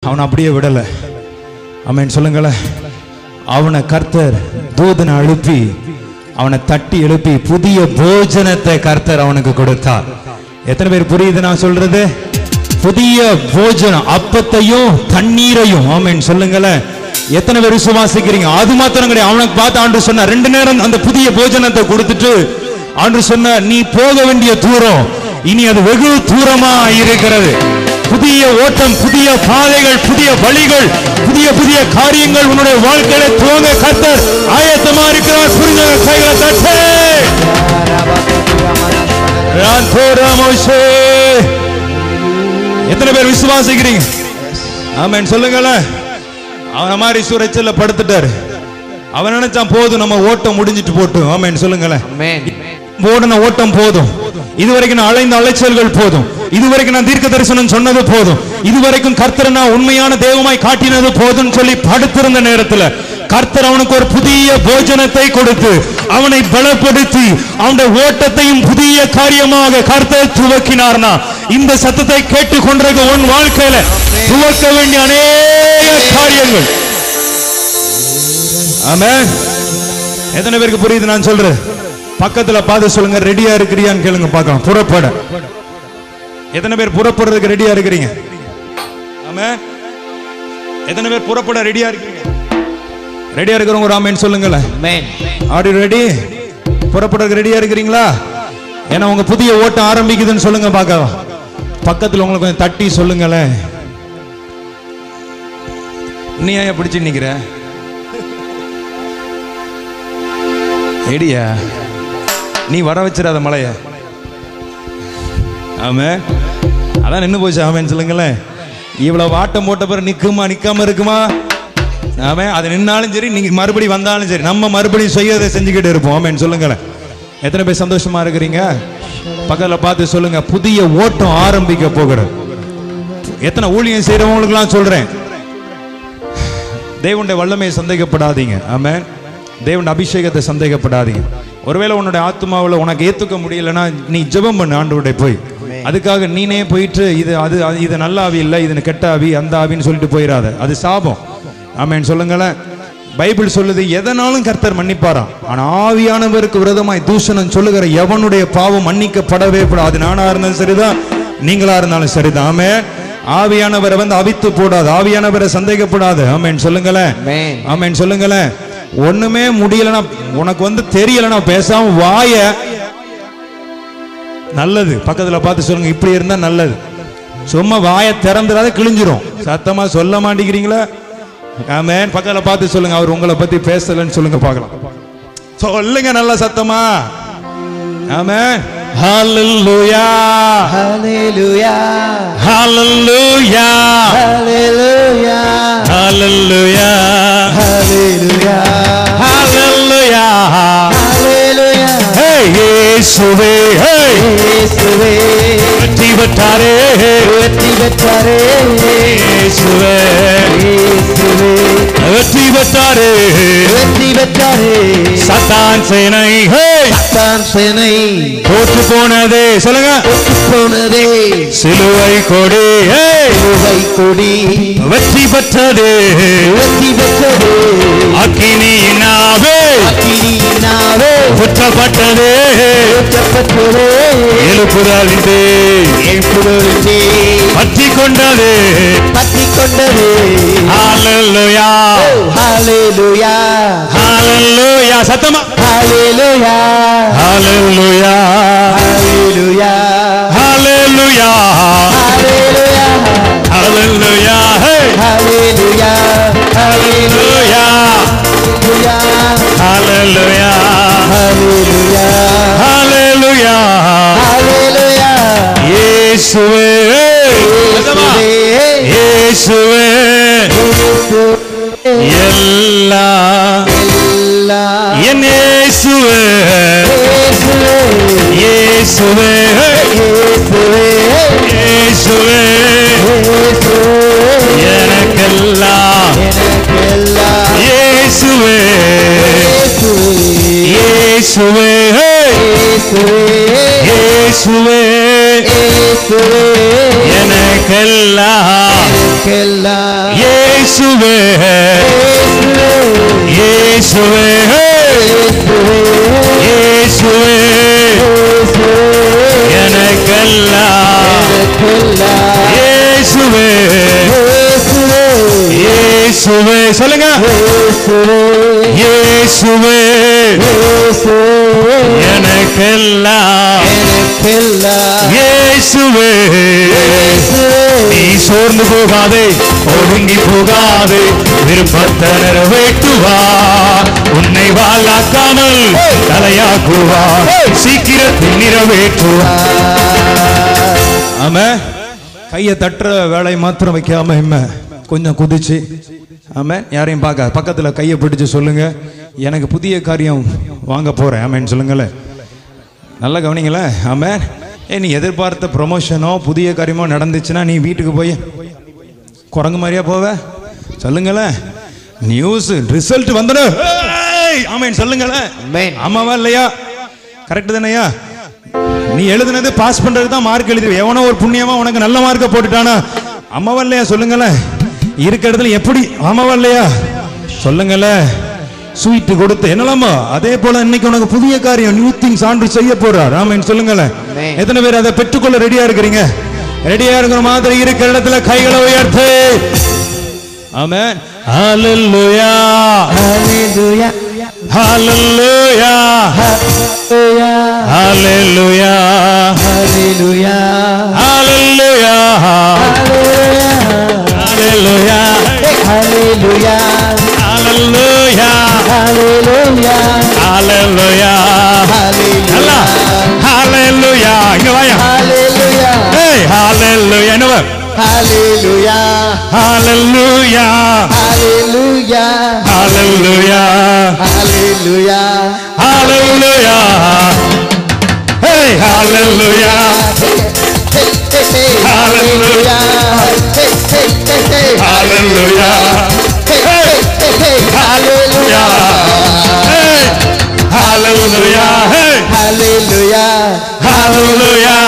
அவனை அப்படியே விடல ஆமென் சொல்லுங்களேன் அவனை கர்த்தர் தூதனை எழுப்பி அவனை தட்டி எழுப்பி புதிய போஜனத்தை கர்த்தர் அவனுக்கு கொடுத்தார் எத்தனை பேர் புரியுது நான் சொல்றது புதிய போஜனம் அப்பத்தையும் தண்ணீரையும் ஆமென் சொல்லுங்களேன் எத்தனை பேர் விசுவாசிக்கிறீங்க அது மாத்திரம் கிடையாது அவனுக்கு பார்த்து ஆண்டு சொன்ன ரெண்டு நேரம் அந்த புதிய போஜனத்தை கொடுத்துட்டு ஆண்டு சொன்ன நீ போக வேண்டிய தூரம் இனி அது வெகு தூரமா இருக்கிறது புதிய ஓட்டம் புதிய பாதைகள் புதிய வழிகள் புதிய புதிய காரியங்கள் உன்னுடைய வாழ்க்கையில துவங்க கர்த்தர் ஆயத்தமா இருக்கிறார் புரிஞ்ச கைகளை தட்டு ராந்தோரா மோசே. எத்தனை பேர் விசுவாசிக்கிறீங்க ஆமென் சொல்லுங்களேன் அவன மாதிரி சுரைச்சல்ல படுத்துட்டாரு அவன் நினைச்சான் போதும் நம்ம ஓட்டம் முடிஞ்சிட்டு போட்டும் ஆமென் சொல்லுங்களேன் ஓடின ஓட்டம் போதும் இதுவரைக்கும் நான் அலைந்த அலைச்சல்கள் போதும் இதுவரைக்கும் நான் தீர்க்க தரிசனம் சொன்னது போதும் இதுவரைக்கும் கர்த்தர் நான் உண்மையான தெய்வமாய் காட்டினது போதும் சொல்லி படுத்திருந்த நேரத்துல கர்த்தர் அவனுக்கு ஒரு புதிய போஜனத்தை கொடுத்து அவனை பலப்படுத்தி அவனுடைய ஓட்டத்தையும் புதிய காரியமாக கர்த்தர் துவக்கினார்னா இந்த சத்தத்தை கேட்டு கொண்டிருக்க உன் வாழ்க்கையில துவக்க வேண்டிய அநேக காரியங்கள் ஆமென் எத்தனை பேருக்கு புரியுது நான் சொல்றேன் பக்கத்துல பார்த்து சொல்லுங்க ரெடியா இருக்கிறியான்னு கேளுங்க பார்க்கலாம் புறப்பட எத்தனை பேர் புறப்படுறதுக்கு ரெடியா இருக்கிறீங்க ஆமா எத்தனை பேர் புறப்பட ரெடியா இருக்கிறீங்க ரெடியா இருக்கிறவங்க ஒரு ஆமேன்னு சொல்லுங்களேன் ஆடி ரெடி புறப்படுறதுக்கு ரெடியா இருக்கிறீங்களா ஏன்னா உங்க புதிய ஓட்டம் ஆரம்பிக்குதுன்னு சொல்லுங்க பார்க்கலாம் பக்கத்துல உங்களுக்கு கொஞ்சம் தட்டி சொல்லுங்களேன் நீ ஏன் பிடிச்சு நிக்கிற எடியா நீ வர வச்சிடாத மலைய ஆமே அதான் நின்னு போச்சு ஆமேன்னு சொல்லுங்களேன் இவ்வளவு ஆட்டம் போட்ட பிறகு நிக்குமா நிக்காம இருக்குமா ஆமே அது நின்னாலும் சரி நீங்க மறுபடியும் வந்தாலும் சரி நம்ம மறுபடியும் செய்யறதை செஞ்சுக்கிட்டு இருப்போம் ஆமேன்னு சொல்லுங்களேன் எத்தனை பேர் சந்தோஷமா இருக்கிறீங்க பக்கத்துல பார்த்து சொல்லுங்க புதிய ஓட்டம் ஆரம்பிக்க போகிறது எத்தனை ஊழியம் செய்யறவங்களுக்குலாம் சொல்றேன் தேவனுடைய வல்லமையை சந்தேகப்படாதீங்க ஆமென் தேவனுடைய அபிஷேகத்தை சந்தேகப்படாதீங்க ஒருவேளை உன்னுடைய ஆத்மாவில் உனக்கு ஏத்துக்க முடியலன்னா நீ ஜெபம் பண்ணு ஆண்டவருடைய போய் அதுக்காக நீனே போயிட்டு இது அது அது- இது நல்ல ஆவி இல்லை இது கெட்ட ஆவி அந்த ஆவின்னு சொல்லிட்டு போயிடாத அது சாபம் ஆமென் சொல்லுங்களேன் பைபிள் சொல்லுது எதனாலும் கர்த்தர் மன்னிப்பாராம் ஆனா ஆவியானவருக்கு விரோதமாய் தூஷணம் சொல்லுகிற எவனுடைய பாவம் மன்னிக்கப்படவே கூடாது நானா இருந்தாலும் சரிதான் நீங்களா இருந்தாலும் சரிதான் ஆமென் ஆவியானவரை வந்து அவித்து போடாது ஆவியானவரை சந்தேகப்படாது ஆமென் சொல்லுங்களேன் Amen. ஆமென் சொல்லுங்களேன் ஒண்ணுமே முடியலன்னா உனக்கு வந்து தெரியலன்னா பேசாம வாய நல்லது பக்கத்துல பார்த்து சொல்லுங்க இப்படி இருந்தா நல்லது சும்மா வாயை திறந்துடாத கிழிஞ்சிரும் சத்தமா சொல்ல மாட்டேங்கிறீங்களா ஆமென் பக்கத்துல பார்த்து சொல்லுங்க அவர் உங்களை பத்தி பேசலன்னு சொல்லுங்க பார்க்கலாம் சொல்லுங்க நல்ல சத்தமா ஆமென் ஹalleluya Hallelujah. ஹalleluya Hallelujah. ஹalleluya Hallelujah. ஹalleluya Hallelujah. ஹே இயேசுவே ஹே இயேசுவே வெற்றி பெற்றாரே வெற்றி பெற்றாரே இயேசுவே இயேசுவே வெற்றி பெற்றாரே வெற்றி பெற்றாரே சத்தான் சேனை ஹே தான் சேனை தோற்று போனதே சொல்லுங்க போனதே சிலுவை கொடி ஹே சிலுவை கொடி வெற்றி பெற்றது வெற்றி பெற்றது அக்கினியினாவே அக்கினியினாவே குற்றப்பட்டது ஊற்றப்பட்டது எழுப்புதலின்றே எழுப்புதலின்றே பற்றி கொண்டது பற்றி கொண்டது ஹalleluya ஹalleluya ஹalleluya சத்தமா ஹalleluya ஹalleluya ஹalleluya ஹalleluya ஹalleluya ஹalleluya ஹே ஹalleluya ஹalleluya ஹalleluya ஹalleluya ஹalleluya ஹalleluya ஹalleluya இயேசுவே சத்தமா இயேசுவே எல்லா என் இயேசுவே இயேசுவே இயேசுவே எனக்கெல்லாம் இயேசுவே இயேசுவே இயேசுவே எனக்கெல்லாம் எனக்கெல்லாம் எனக்கெல்லாம் இயேசுவே இயேசுவே இயேசுவே எனக்கெல்லாம் இயேசுவே இயேசுவே சொல்லுங்க இயேசுவே எனக்கெல்லாம் இயேசுவே நீ சோர்ந்து போகாதே ஒடுங்கி போகாதே விருப்பத்தை நிறைவேற்றுவா உன்னை வாழாக்காமல் தலையாக்குவா சீக்கிரத்தில் நிறைவேற்றுவா ஆமா கையை தட்டுற வேலையை மாத்திரம் வைக்காம இம்ம கொஞ்சம் குதிச்சு ஆமா யாரையும் பார்க்க பக்கத்துல கையை பிடிச்சு சொல்லுங்க எனக்கு புதிய காரியம் வாங்க போறேன் ஆமேன்னு சொல்லுங்களேன் நல்லா கவனிங்களேன் ஆமா ஏ நீ எதிர்பார்த்த ப்ரொமோஷனோ புதிய காரியமோ நடந்துச்சுன்னா நீ வீட்டுக்கு போய் குரங்கு மாதிரியா போவ சொல்லுங்களேன் நியூஸ் ரிசல்ட் வந்துடும் ஆமேன் சொல்லுங்களேன் Amen. ஆமாவா இல்லையா கரெக்ட் தானேயா நீ எழுதுனது பாஸ் பண்றது தான் மார்க் எழுதி எவனோ ஒரு புண்ணியமா உனக்கு நல்ல மார்க்கை போட்டுட்டானா ஆமாவா இல்லையா சொல்லுங்களேன் இருக்க இடத்துல எப்படி ஆமாவா இல்லையா சொல்லுங்களேன் ஸ்வீட் கொடுத்து என்னலாமா அதே போல இன்னைக்கு உனக்கு புதிய காரியம் நியூ திங்ஸ் ஆண்டு செய்ய போறார் ஆமென் சொல்லுங்களேன் Amen. எத்தனை பேர் அதை பெற்றுக்கொள்ள ரெடியா இருக்கிறீங்க ரெடியா இருக்கிற மாதிரி இருக்கிற இடத்துல கைகளை உயர்த்து ஆமென் ஹalleluya ஹalleluya ஹalleluya ஹalleluya ஹalleluya ஹalleluya ஹalleluya நல்லா ஹalleluya இங்க வாயா ஏய் ஹalleluya என்னவ ஹalleluya ஹalleluya ஹalleluya ஏய் ஹalleluya ஹalleluya ஹalleluya ஏய் ஹalleluya ஏய் ஹalleluya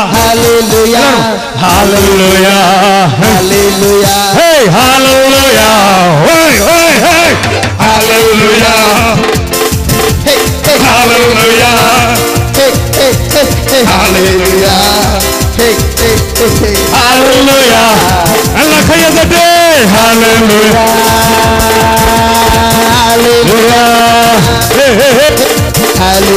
ஹalleluya Hey, hallelujah. Hey, hey, hey. Hallelujah. Hallelujah. Hallelujah. நல்ல கையை தட்டு. Hallelujah. Hallelujah. Hey, hey, hey.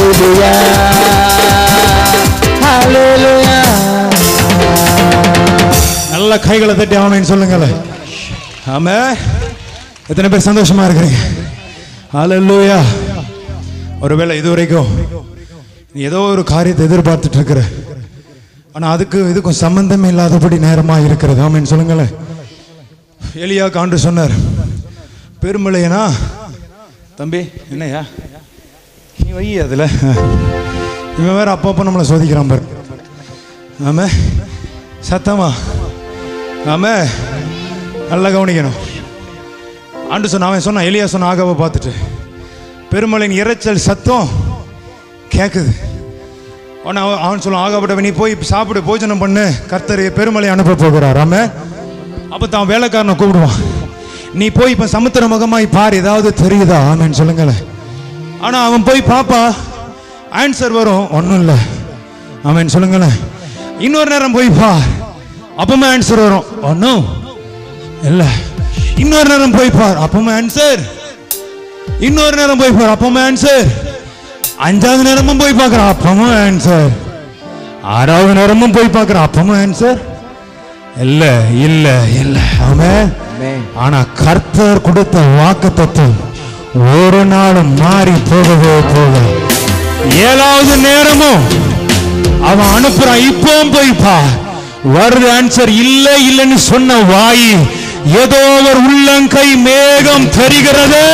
நல்ல கைகளை தட்டி ஆமேன்னு சொல்லுங்களேன் ஆமே எத்தனை பேர் சந்தோஷமா இருக்கிறீங்க ஹalleluya ஒருவேளை இது வரைக்கும் நீ ஏதோ ஒரு காரியத்தை எதிர்பார்த்துட்டு இருக்கிற ஆனா அதுக்கு இதுக்கும் சம்பந்தமே இல்லாதபடி நேரமா இருக்கிறது ஆமேன்னு சொல்லுங்களேன் எலியா காண்டு சொன்னார் பெருமழையனா தம்பி என்னய்யா நீ வை அதுல இவன் வேற அப்பப்போ நம்மளை சோதிக்கிறான் பாரு ஆமே சத்தமா ஆமே நல்லா கவனிக்கணும் ஆண்டு சொன்ன அவன் சொன்னான் எலியா சொன்ன ஆகாவை பார்த்துட்டு பெருமலையின் இரைச்சல் சத்தம் கேட்குது உடனே அவன் அவன் சொல்லுவான் ஆகாப்பட்ட நீ போய் சாப்பிடு போஜனம் பண்ணு கர்த்தர் பெருமலை அனுப்ப போகிறார் ஆமே அப்போ தான் வேலைக்காரனை கூப்பிடுவான் நீ போய் இப்போ சமுத்திர முகமாய் பார் ஏதாவது தெரியுதா ஆமேன்னு சொல்லுங்களேன் ஆனால் அவன் போய் பாப்பா ஆன்சர் வரும் ஒன்றும் இல்லை ஆமேன்னு சொல்லுங்களேன் இன்னொரு நேரம் போய் பார் அப்பமா ஆன்சர் வரும் ஒன்றும் இல்லை இன்னொரு நேரம் போய் பார் அப்பமா ஆன்சர் இன்னொரு நேரம் போய் பார் அப்பமா ஆன்சர் அஞ்சாவது நேரமும் போய் பார்க்குறான் அப்பமும் ஆன்சர் ஆறாவது நேரமும் போய் பார்க்குறான் அப்பமும் ஆன்சர் இல்ல இல்ல இல்ல அவன் ஆனா கர்த்தர் கொடுத்த வாக்கு தத்துவம் ஒரு நாளும் மாறி போகவே போக ஏழாவது நேரமும் அவன் அனுப்புறான் இப்பவும் போய் பார் வருது ஆன்சர் இல்ல இல்லைன்னு சொன்ன வாய் ஏதோ ஒரு உள்ளங்கை மேகம் தெரிகிறது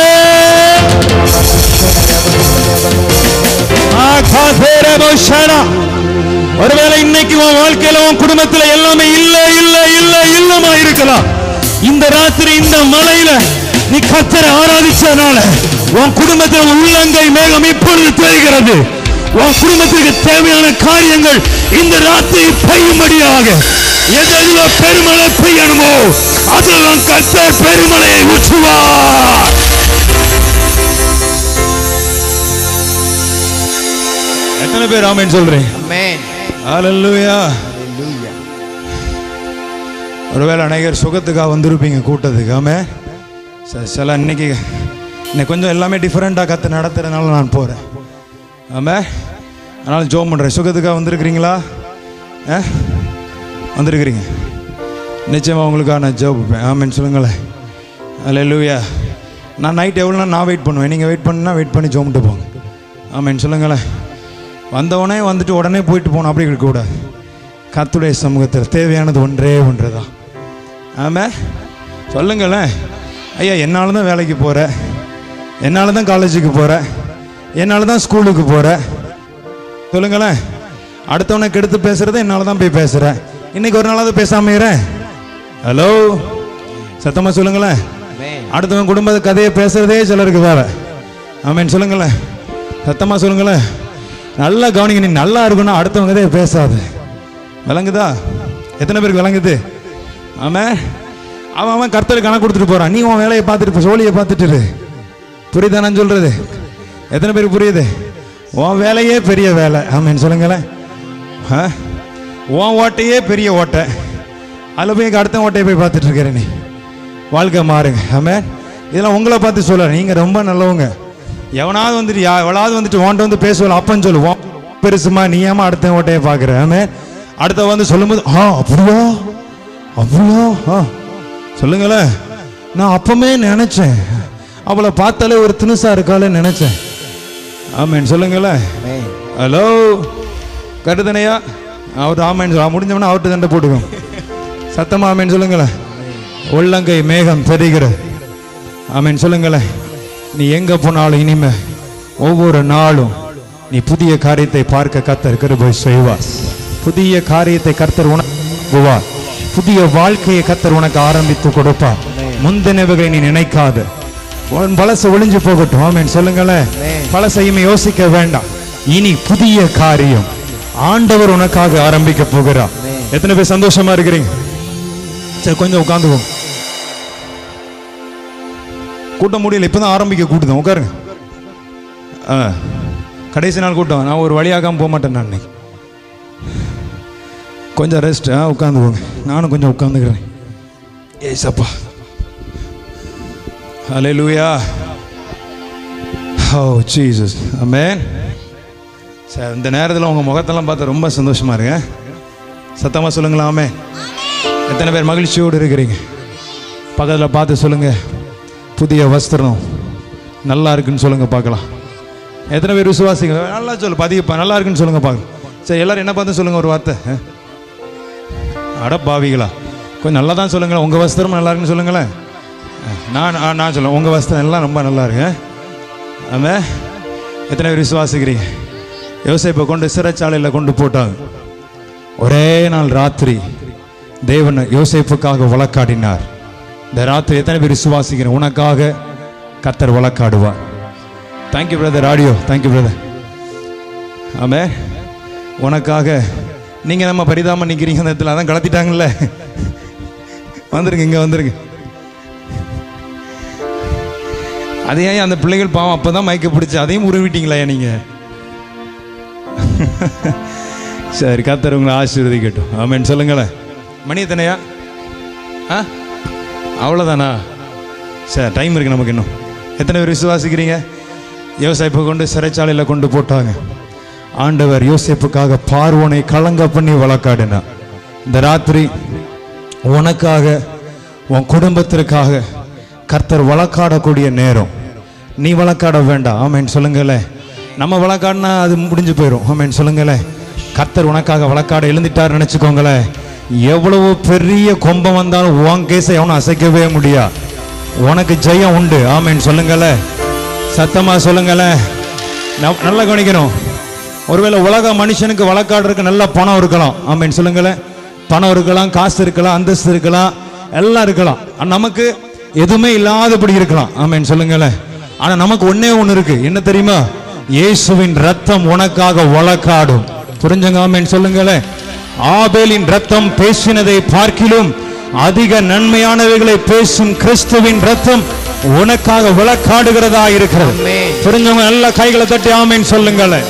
ஒருவேளை இன்னைக்கு உன் வாழ்க்கையில உன் குடும்பத்துல எல்லாமே இல்ல இல்ல இல்ல இல்லமா இருக்கலாம் இந்த ராத்திரி இந்த மலையில நீ கத்தரை ஆராதிச்சனால உன் குடும்பத்தில் உள்ளங்கை மேகம் இப்பொழுது தெரிகிறது உன் குடும்பத்திற்கு தேவையான காரியங்கள் இந்த ராத்திரி பெய்யும்படியாக எதுல பெருமழை பெய்யணுமோ அதெல்லாம் கர்த்தர் பெருமழையை ஊற்றுவார் எத்தனை பேர் ஆமென் சொல்றேன் Amen. ஹalleluya Hallelujah. ஒருவேளை அநேகர் சுகத்துக்காக வந்திருப்பீங்க கூட்டத்துக்கு ஆமே ச- சில இன்னைக்கு இன்னைக்கு கொஞ்சம் எல்லாமே டிஃப்ரெண்ட்டாக கற்று நடத்துறதுனால நான் போகிறேன் ஆமே அதனால் ஜோம் பண்ணுறேன் சுகத்துக்காக வந்திருக்கிறீங்களா ஆ வந்திருக்கிறீங்க நிச்சயமாக உங்களுக்காக நான் ஜோப் ஆமேன்னு சொல்லுங்களேன் அல்லேலூயா நான் நைட் எவ்வளோ நான் வெயிட் பண்ணுவேன் நீங்கள் வெயிட் பண்ணுனா வெயிட் பண்ணி ஜோமிட்டு போங்க ஆமேன்னு சொல்லுங்களேன் வந்தவொடனே வந்துட்டு உடனே போயிட்டு போகணும் அப்படி இருக்கக்கூடாது கர்த்தருடைய சமூகத்தில் தேவையானது ஒன்றே ஒன்று தான் ஆமே சொல்லுங்களேன் ஐயா என்னால் தான் வேலைக்கு போகிற என்னால் தான் காலேஜுக்கு போகிற என்னால் தான் ஸ்கூலுக்கு போகிற சொல்லுங்களேன் அடுத்தவனை கெடுத்து பேசுறது என்னால் தான் போய் பேசுகிறேன் இன்னைக்கு ஒரு நாளாவது பேசாம இருறேன் ஹலோ சத்தமாக சொல்லுங்களேன் Amen. அடுத்தவன் குடும்பத்தை கதையை பேசுறதே சிலருக்கு வேலை ஆமேன் சொல்லுங்களேன் சத்தமாக சொல்லுங்களேன் நல்லா கவனிங்க நீ நல்லா இருக்கணும் அடுத்தவங்க கதையை பேசாத விளங்குதா எத்தனை பேருக்கு விளங்குது ஆமே அவன் அவன் கர்த்தருக்கு கணக்கு கொடுத்துட்டு போறான் நீ உன் வேலையை பார்த்துட்டு இப்போ சோழியை பார்த்துட்டு இரு. புரியுதா நான் சொல்றது எத்தனை பேருக்கு புரியுது உன் வேலையே பெரிய வேலை ஆமேன்னு சொல்லுங்களேன் ஆ? உன் ஓட்டையே பெரிய ஓட்டை அதில் போய் அடுத்த ஓட்டையை போய் பார்த்துட்டு இருக்கிற நீ வாழ்க்கை மாறுங்க ஆமே இதெல்லாம் உங்களை பார்த்து சொல்ல நீங்க ரொம்ப நல்லவங்க எவனாவது வந்துட்டு யா எவனாவது வந்துட்டு உன்ட்ட வந்து பேசுவல அப்பன்னு சொல்லு உன் பெருசுமா நீ ஏமா அடுத்த ஓட்டையை பார்க்குற ஆமே அடுத்த வந்து சொல்லும்போது ஆ அப்படியா அப்படியா ஆ சொல்லுங்களேன் நான் அப்பமே நினைச்சேன் அவளை பார்த்தாலே ஒரு தினுசா இருக்காளே நினைச்சேன் ஆமேன் சொல்லுங்களேன் Amen. ஹலோ கருதனையா அவர் ஆமேன் சொல்ல முடிஞ்சவனா அவர்கிட்ட தண்டை போட்டுக்கோங்க சத்தமா ஆமேன் சொல்லுங்களேன் உள்ளங்கை மேகம் தெரிகிறது ஆமேன் சொல்லுங்களேன் நீ எங்க போனாலும் இனிமே ஒவ்வொரு நாளும் நீ புதிய காரியத்தை பார்க்க கத்தர் கிருபை செய்வார் புதிய காரியத்தை கர்த்தர் உணர்வார் புதிய வாழ்க்கையை கத்தர் உனக்கு ஆரம்பித்து கொடுப்பார் முந்தினவைகளை நீ நினைக்காத உன் பழசு ஒளிஞ்சு போகட்டும் ஆமேன் சொல்லுங்களேன் பழசையுமே யோசிக்க வேண்டாம் இனி புதிய காரியம் ஆண்டவர் உனக்காக ஆரம்பிக்க போகிறார் எத்தனை பேர் சந்தோஷமா இருக்கிறீங்க சரி கொஞ்சம் உட்காந்துக்கோங்க கூட்டம் முடியல இப்பதான் ஆரம்பிக்க கூட்டுதான் உட்காருங்க ஆ கடைசி நாள் கூட்டம் நான் ஒரு வழியாகாம போக மாட்டேன் நான் இன்னைக்கு கொஞ்சம் ரெஸ்ட் ஆ உட்காந்துக்கோங்க நானும் கொஞ்சம் உட்காந்துக்கிறேன் ஏசப்பா ஹalleluya ஓ ஜீசஸ் ஆமென் சார் இந்த நேரத்தில் உங்கள் முகத்தெல்லாம் பார்த்து ரொம்ப சந்தோஷமா இருங்க சத்தமாக சொல்லுங்களா ஆமென் எத்தனை பேர் மகிழ்ச்சியோடு இருக்கிறீங்க பக்கத்தில் பார்த்து சொல்லுங்க புதிய வஸ்திரம் நல்லா இருக்குன்னு சொல்லுங்க பார்க்கலாம் எத்தனை பேர் விசுவாசிங்க நல்லா சொல்லு பதிவுப்பா நல்லா இருக்குன்னு சொல்லுங்க பார்க்கலாம் சரி எல்லாரும் என்ன பார்த்து சொல்லுங்க ஒரு வார்த்தை ஆ? அட பாவிகளா கொஞ்சம் நல்லா தான் சொல்லுங்களேன் உங்கள் வஸ்திரம் நல்லா இருக்குன்னு சொல்லுங்களேன் ஆ, நான் ஆ, நான் சொல்லுவேன் உங்கள் வஸ்திரம் எல்லாம் ரொம்ப நல்லா இருக்கு ஆமே எத்தனை பேர் விசுவாசிக்கிறீங்க யோசேப்பை கொண்டு சிறைச்சாலையில் கொண்டு போட்டாங்க ஒரே நாள் ராத்திரி தேவன் யோசேப்புக்காக வழக்காடினார் இந்த ராத்திரி எத்தனை பேர் விசுவாசிக்கிறேன் உனக்காக கத்தர் வழக்காடுவார் thank you brother audio thank you brother ஆமே உனக்காக நீங்க நம்ம பரிதாம நிக்கிறீங்க அந்த இடத்துல அதான் கலத்திட்டாங்கல்ல வந்துருங்க இங்க வந்துருங்க அதே ஏன் அந்த பிள்ளைகள் பாவம் அப்பதான் மயக்க பிடிச்சு அதையும் உருவிட்டீங்களா நீங்க சரி கத்தர் உங்களை ஆசீர்வதிக்கட்டும் ஆமென் சொல்லுங்களேன் மணி எத்தனையா ஆ அவ்வளோதானா சரி டைம் இருக்கு நமக்கு இன்னும் எத்தனை பேர் விசுவாசிக்கிறீங்க யோசேப்பை கொண்டு சிறைச்சாலையில் கொண்டு போட்டாங்க ஆண்டவர் யோசேப்புக்காக பார்வோனை கலங்க பண்ணி வழக்காடினார் இந்த ராத்திரி உனக்காக உன் குடும்பத்திற்காக கர்த்தர் வழக்காடக்கூடிய நேரம் நீ வழக்காட வேண்டாம் ஆமேன் சொல்லுங்களேன் நம்ம வழக்காடினா அது முடிஞ்சு போயிடும் ஆமேன் சொல்லுங்களேன் கர்த்தர் உனக்காக வழக்காட எழுந்துட்டார் நினைச்சுக்கோங்களேன் எவ்வளவு பெரிய கொம்பம் வந்தாலும் உன் கேஸை எவனும் அசைக்கவே முடியா உனக்கு ஜெயம் உண்டு ஆமேன் சொல்லுங்களேன் சத்தமா சொல்லுங்களேன் ந- நல்லா கவனிக்கணும் ஒருவேளை உலக மனுஷனுக்கு வழக்காடுறதுக்கு நல்ல பணம் இருக்கலாம் ஆமேன் சொல்லுங்களேன் பணம் இருக்கலாம் காசு இருக்கலாம் அந்தஸ்து இருக்கலாம் எல்லாம் இருக்கலாம் ஆனா நமக்கு எதுவுமே இல்லாதபடி இருக்கலாம் ஆமேன் சொல்லுங்களேன் ஆனா நமக்கு ஒண்ணே ஒண்ணு இருக்கு என்ன தெரியுமா இயேசுவின் ரத்தம் உனக்காக வழக்காடும் புரிஞ்சுங்க ஆமேன் சொல்லுங்களேன் ஆபேலின் ரத்தம் பேசினதை பார்க்கிலும் அதிக நன்மையானவைகளை பேசும் கிறிஸ்துவின் ரத்தம் உனக்காக விளக்காடுகிறதா இருக்கிறது ஆமென். புரிஞ்சவங்க நல்ல கைகளை தட்டி ஆமேன் சொல்லுங்களேன்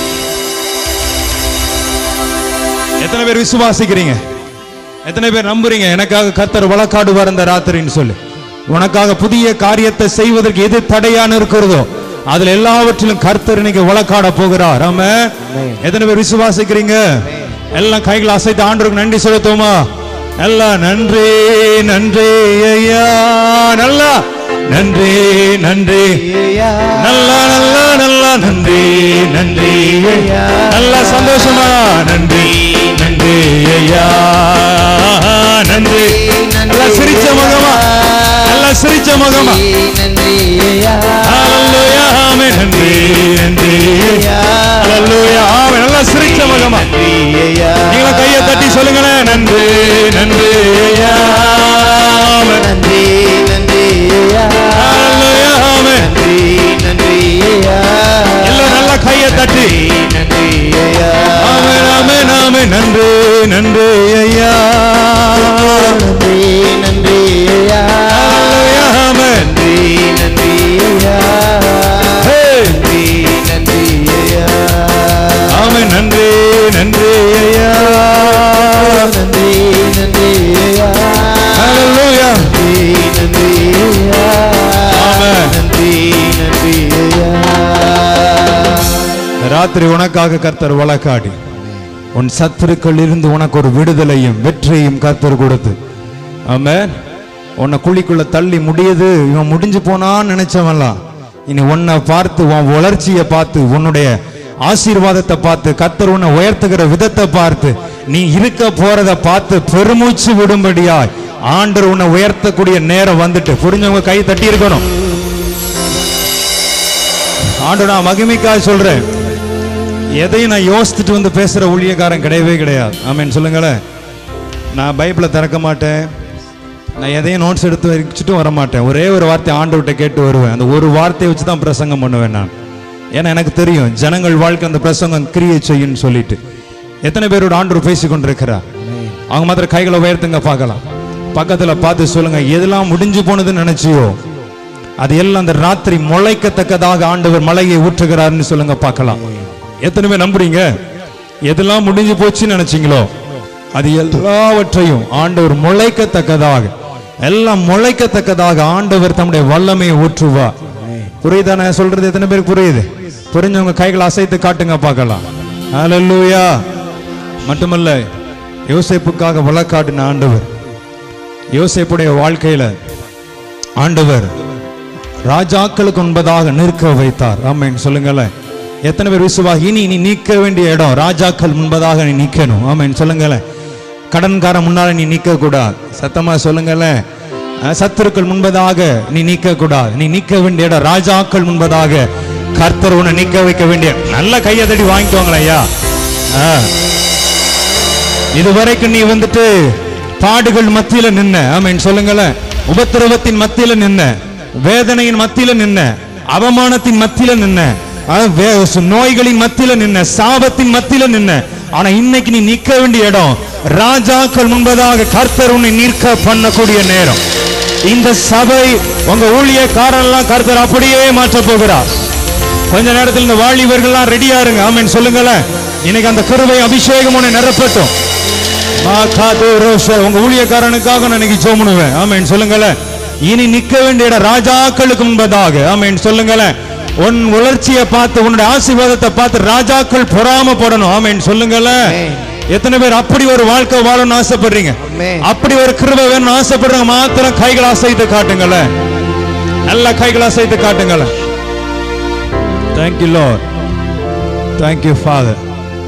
எத்தனை பேர் விசுவாசிக்கிறீங்க எத்தனை பேர் நம்புறீங்க எனக்காக கர்த்தர் வழக்காடுவார் இந்த ராத்திரின்னு சொல்லி உனக்காக புதிய காரியத்தை செய்வதற்கு எது தடையான இருக்கிறதோ அதுல எல்லாவற்றிலும் கர்த்தர் இன்னைக்கு வழக்காட போகிறார் ஆம எத்தனை பேர் விசுவாசிக்கிறீங்க எல்லாம் கைகளை அசைத்து ஆண்டவருக்கு நன்றி செலுத்துவோமா எல்லாம் நன்றி நன்றி ஐயா நல்லா நன்றி நன்றி ஐயா நல்லா நல்லா நல்லா நன்றி நன்றி ஐயா. நல்லா சந்தோஷமா நன்றி நன்றி ஐயா நன்றி நல்லா சிரிச்ச முகமா நல்லா சிரிச்ச முகமா நன்றி ஐயா ஹalleluya ஆமென் நன்றி நன்றி ஹalleluya ஆமென் நல்லா சிரிச்ச முகமா நன்றி ஐயா நீங்க கையை தட்டி சொல்லுங்களேன் நன்றி நன்றி ஐயா ஆமென் நன்றி நன்றி ஐயா ஹalleluya ஆமென் நன்றி நன்றி ஐயா எல்லாம் நல்லா கையை தட்டி நன்றி ஐயா ஆமென் ஆமென் ஆமென் நன்றி நன்றி ஐயா நன்றி நன்றி ஐயா ஹalleluya ஆமென் நன்றி நன்றி ஐயா ஹே நன்றி நன்றி ஐயா ஆமென் நன்றி நன்றி ஐயா நன்றி நன்றி ஐயா ஹalleluya நன்றி நன்றி ஐயா ஆமென். நன்றி நன்றி ஐயா ராத்திரி உனக்காக கர்த்தர் வழக்காடி உன் சத்துருக்கள் இருந்து உனக்கு ஒரு விடுதலையும் வெற்றியையும் கர்த்தர் கொடுத்து ஆமென் உன்னை குழிக்குள்ள தள்ளி முடியுது இவன் முடிஞ்சு போனான்னு நினைச்சவன்லாம் இனி உன்னை பார்த்து உன் வளர்ச்சியை பார்த்து உன்னுடைய ஆசீர்வாதத்தை பார்த்து கர்த்தர் உன்னை உயர்த்துகிற விதத்தை பார்த்து நீ இருக்க போறத பார்த்து பெருமூச்சு விடும்படியாய் ஆண்டவர் உன்னை உயர்த்தக்கூடிய நேரம் வந்துட்டு புரிஞ்சவங்க கை தட்டி இருக்கணும் ஆண்டு நான் மகிமைக்காக சொல்றேன் எதையும் நான் யோசிச்சுட்டு வந்து பேசுற ஊழியக்காரன் கிடையவே கிடையாது ஆமென் சொல்லுங்களேன் நான் பைபிளை திறக்க மாட்டேன் நான் எதையும் நோட்ஸ் எடுத்து வச்சுட்டு வர மாட்டேன் ஒரே ஒரு வார்த்தை ஆண்டவர்கிட்ட கேட்டு வருவேன் அந்த ஒரு வார்த்தையை வச்சு தான் பிரசங்கம் பண்ணுவேன் நான் ஏன்னா எனக்கு தெரியும் ஜனங்கள் வாழ்க்கை அந்த பிரசங்கம் கிரியை செய்யுன்னு சொல்லிட்டு எத்தனை பேரோட ஆண்டவர் பேசி கொண்டிருக்கிறார் அவங்க மாத்திரம் கைகளை உயர்த்துங்க பார்க்கலாம் பக்கத்துல பார்த்து சொல்லுங்க எதெல்லாம் முடிஞ்சு போனதுன்னு நினைச்சியோ அது எல்லாம் அந்த ராத்திரி முளைக்கத்தக்கதாக ஆண்டவர் மலையை ஊற்றுகிறார்னு சொல்லுங்க பார்க்கலாம் எத்தனை பேர் நம்புறீங்க எதெல்லாம் முடிஞ்சு போச்சுன்னு நினைச்சீங்களோ அது எல்லாவற்றையும் ஆண்டவர் முளைக்கத்தக்கதாக எல்லாம் முளைக்கத்தக்கதாக ஆண்டவர் தம்முடைய வல்லமையை ஊற்றுவார் புரியுதா நான் சொல்றது எத்தனை பேருக்கு புரியுது புரிஞ்சவங்க கைகளை அசைத்து காட்டுங்க பார்க்கலாம் ஹalleluya மட்டுமல்ல யோசேப்புக்காக வழக்காடின ஆண்டவர் யோசேப்புடைய வாழ்க்கையில ஆண்டவர் ராஜாக்களுக்கு முன்பதாக நிற்க வைத்தார் ஆமென் சொல்லுங்களேன் எத்தனை பேர் விசுவா இனி நீ நிற்க வேண்டிய இடம் ராஜாக்கள் முன்பதாக நீ நிற்கணும் ஆமென் சொல்லுங்களேன் கடன்காரன் முன்னால நீ நிற்க கூடாது சத்தமா சொல்லுங்களேன் அஹ், சத்துருக்கள் முன்பதாக நீ நிற்க கூடாது நீ நிற்க வேண்டிய இடம் ராஜாக்கள் முன்பதாக கர்த்தர் உன்னை நிற்க வைக்க வேண்டிய நல்ல கையை தட்டி வாங்கிக்கோங்களேன் ஐயா ஆ. இதுவரைக்கும் நீ வந்துட்டு பாடுகள் மத்தியில நின்ன ஆமென் சொல்லுங்களேன் உபத்திரவத்தின் மத்தியில நின்ன வேதனையின் மத்தியில நின்ன அவமானத்தின் மத்தியில நின்ன அஹ், வே- நோய்களின் மத்தியில நின்ன சாபத்தின் மத்தியில நின்ன ஆனா இன்னைக்கு நீ நிக்க வேண்டிய இடம் ராஜாக்கள் முன்பதாக கர்த்தர் உன்னை நிற்க பண்ணக்கூடிய நேரம் இந்த சபை உங்க ஊழியக்காரன் எல்லாம் கர்த்தர் அப்படியே மாற்ற போகிறார் கொஞ்ச நேரத்தில் இந்த வாலிபர்கள்லாம் ரெடியா இருங்க ஆமென் சொல்லுங்களேன் இன்னைக்கு அந்த கிருபை அபிஷேகம் உன்னை நிரப்பட்டும் மாகாதோ ரோஷர் உங்க ஊழியக்காரனுக்காக நான் இன்னைக்கு ஜோமுனுவேன் ஆமென் சொல்லுங்களேன் இனி நிக்க வேண்டிய இடம் ராஜாக்களுக்கு முன்பதாக ஆமென் சொல்லுங்களேன் உன் வளர்ச்சியை பார்த்து உன்னுடைய ஆசீர்வாதத்தை பார்த்து ராஜாக்கள் பொறாமப்படணும் ஆமென் சொல்லுங்களேன் ஆமென். எத்தனை பேர் அப்படி ஒரு வாழ்க்கை வாழணும்னு ஆசைப்படுறீங்க ஆமென். அப்படி ஒரு கிருபை வேணும்னு ஆசைப்படுறவங்க மாத்திரம் கைகளை அசைத்து காட்டுங்களேன் நல்ல கைகளை அசைத்து காட்டுங்களேன் தேங்க்யூ லார்ட் தேங்க்யூ ஃபாதர்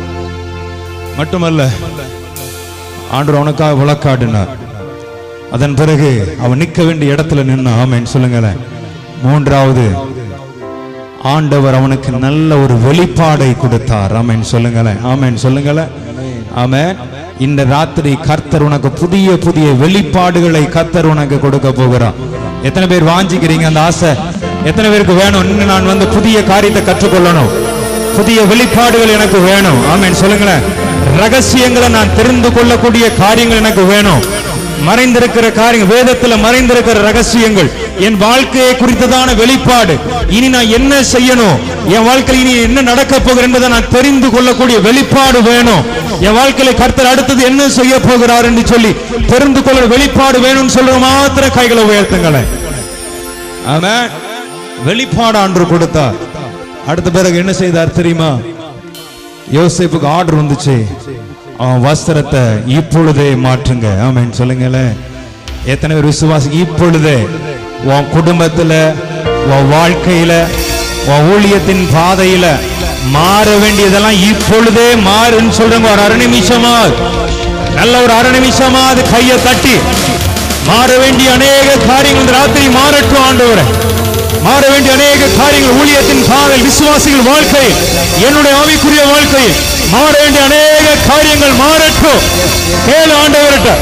மட்டுமல்ல ஆண்டவர் உனக்காக வழக்காடினார் அதன் பிறகு அவன் நிற்க வேண்டிய இடத்துல நின்று ஆமென் சொல்லுங்களேன் மூன்றாவது ஆண்டவர் அவனுக்கு நல்ல ஒரு வெளிப்பாடை கொடுத்தார் ஆமென் சொல்லுங்களேன் ஆமென் சொல்லுங்களேன் ஆமென் இந்த ராத்திரி கர்த்தர் உனக்கு புதிய புதிய வெளிப்பாடுகளை கர்த்தர் உனக்கு கொடுக்க போகிறார் எத்தனை பேர் வாஞ்சிக்கிறீங்க அந்த ஆசை எத்தனை பேருக்கு வேணும் இன்னும் நான் வந்து புதிய காரியத்தை கற்றுக்கொள்ளணும் புதிய வெளிப்பாடுகள் எனக்கு வேணும் ஆமென் சொல்லுங்களேன் ரகசியங்களை நான் தெரிந்து கொள்ளக்கூடிய காரியங்கள் எனக்கு வேணும் மறைந்திருக்கிற காரியங்கள் வேதத்துல மறைந்திருக்கிற ரகசியங்கள் என் வாழ்க்கையை குறித்ததான வெளிப்பாடு இனி நான் என்ன செய்யணும் என் வாழ்க்கையில் இனி என்ன நடக்க போகிறது என்பதை நான் தெரிந்து கொள்ளக்கூடிய வெளிப்பாடு வேணும் என் வாழ்க்கையில கர்த்தர் அடுத்தது என்ன செய்ய போகிறார் என்று சொல்லி தெரிந்து கொள்ள வெளிப்பாடு வேணும்னு சொல்ற மாத்திர கைகளை உயர்த்துங்களேன் ஆமென் வெளிப்பாடு ஆண்டு கொடுத்தார் அடுத்த பிறகு என்ன செய்தார் தெரியுமா யோசேப்புக்கு ஆர்டர் வந்துச்சு அவன் வஸ்திரத்தை இப்பொழுதே மாற்றுங்க ஆமென் சொல்லுங்களேன் எத்தனை பேர் விசுவாசி இப்பொழுதே உன் குடும்பத்துல உன் வாழ்க்கையில உன் ஊழியத்தின் பாதையில மாற வேண்டியதெல்லாம் இப்பொழுதே மாறுன்னு சொல்றவங்க ஒரு அரை நிமிஷமா நல்ல ஒரு அரை நிமிஷமா அது கையை தட்டி மாற வேண்டிய அநேக காரியங்கள் இந்த ராத்திரி மாறட்டும் ஆண்டவரே மாற வேண்டிய அநேக காரியங்கள் ஊழியத்தின் பாதையில் விசுவாசிகள் வாழ்க்கையில் என்னுடைய ஆவிக்குரிய வாழ்க்கையில் மாற வேண்டிய அநேக காரியங்கள் மாறட்டும் கேளு ஆண்டவர்கிட்ட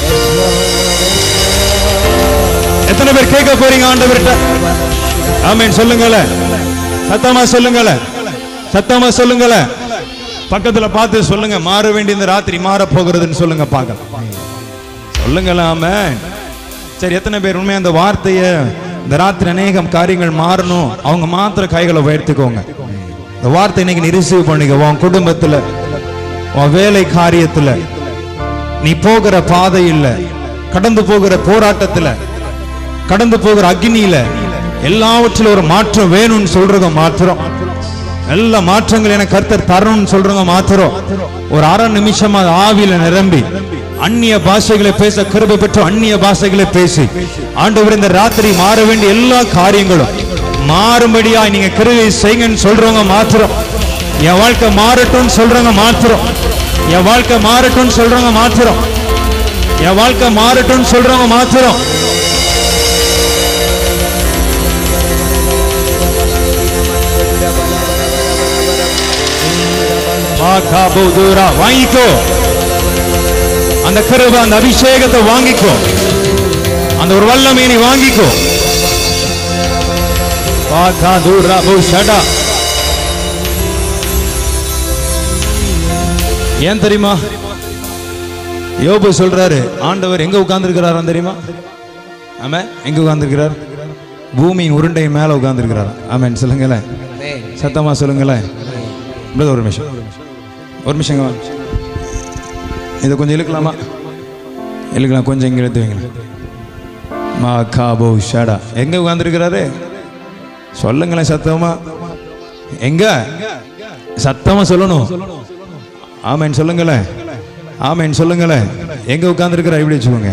எத்தனை பேர் கேட்க போறீங்க ஆண்டவர்கிட்ட ஆமென் சொல்லுங்களேன் சத்தமா சொல்லுங்களேன் சத்தமா சொல்லுங்களேன் பக்கத்துல பார்த்து சொல்லுங்க மாற வேண்டிய இந்த ராத்திரி மாற போகிறதுன்னு சொல்லுங்க பார்க்கலாம் சொல்லுங்களேன் ஆமென் சரி எத்தனை பேர் உண்மையா அந்த வார்த்தையை இந்த ராத்திரி அநேகம் காரியங்கள் மாறணும் அவங்க மாத்திர கைகளை உயர்த்திக்கோங்க இந்த வார்த்தை இன்னைக்கு நீ ரிசீவ் பண்ணிக்க உன் குடும்பத்துல உன் வேலை காரியத்துல நீ போகிற பாதையில கடந்து போகிற போராட்டத்துல கடந்து போகிற அக்னியில எல்லாவற்றிலும் ஒரு மாற்றம் வேணும்னு சொல்றத மாத்திரம் எல்லா மாற்றங்கள் எனக்கு கர்த்தர் தரணும்னு சொல்றவங்க மாத்திரம் ஒரு அரை நிமிஷமா ஆவியில நிரம்பி அந்நிய பாஷைகளை பேச கிருபை பெற்று அந்நிய பாஷைகளை பேசி ஆண்டவர் இந்த ராத்திரி மாற வேண்டிய எல்லா காரியங்களும் மாறும்படியா நீங்க கிருபை செய்யுங்கன்னு சொல்றவங்க மாத்திரம் என் வாழ்க்கை மாறட்டும்னு சொல்றவங்க மாத்திரம் என் வாழ்க்கை மாறட்டும்னு சொல்றவங்க மாத்திரம் என் வாழ்க்கை மாறட்டும்னு சொல்றவங்க மாத்திரம் மாகாபுதூரா வாங்கிக்கோ அந்த கிருப அந்த அபிஷேகத்தை வாங்கிக்கோ அந்த ஒரு வல்லமை நீ வாங்கிக்கோ மாகாதூரா புஷடா ஏன் தெரியுமா யோபு சொல்றாரு ஆண்டவர் எங்க உட்கார்ந்திருக்கிறாராம் தெரியுமா ஆமா எங்க உட்கார்ந்திருக்கிறார் பூமியின் உருண்டை மேல உட்கார்ந்திருக்கிறார் ஆமென் சொல்லுங்களேன் சத்தமா சொல்லுங்களேன் பிரதர் ஒரு நிமிஷம் ஒரு நிமிஷம் இங்க வாங்க. இதை கொஞ்சம் இழுக்கலாமா இழுக்கலாம் கொஞ்சம் இங்க இழுத்து வைங்களேன் மா காபோ ஷடா எங்க உட்கார்ந்திருக்கிறாரு சொல்லுங்களேன் சத்தமா எங்க சத்தமா சொல்லணும் ஆமென் சொல்லுங்களேன் ஆமென் சொல்லுங்களேன் எங்க உட்கார்ந்திருக்கிறார் இப்படி வச்சுக்கோங்க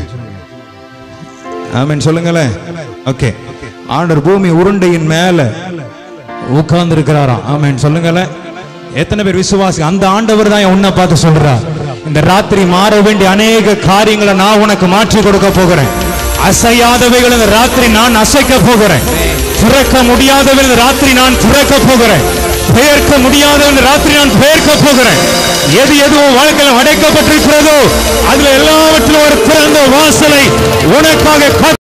ஆமென் சொல்லுங்களேன் ஓகே ஆண்டவர் பூமி உருண்டையின் மேல உட்கார்ந்து இருக்கிறாராம் ஆமென் சொல்லுங்களேன் எத்தனை பேர் விசுவாசி அந்த ஆண்டவர் தான் உன்னை பார்த்து சொல்றார் இந்த ராத்திரி மாற வேண்டிய அநேக காரியங்களை நான் உனக்கு மாற்றி கொடுக்க போகிறேன் அசையாதவைகள் இந்த ராத்திரி நான் அசைக்க போகிறேன் துறக்க முடியாதவள் இந்த ராத்திரி நான் துறக்க போகிறேன் பெயர்க்க முடியாதவள் இந்த ராத்திரி நான் பெயர்க்க போகிறேன் எது எது உன் வாழ்க்கையில் அடைக்கப்பட்டிருக்கிறதோ அதுல எல்லாவற்றிலும் ஒரு திறந்த வாசலை உனக்காக காத்து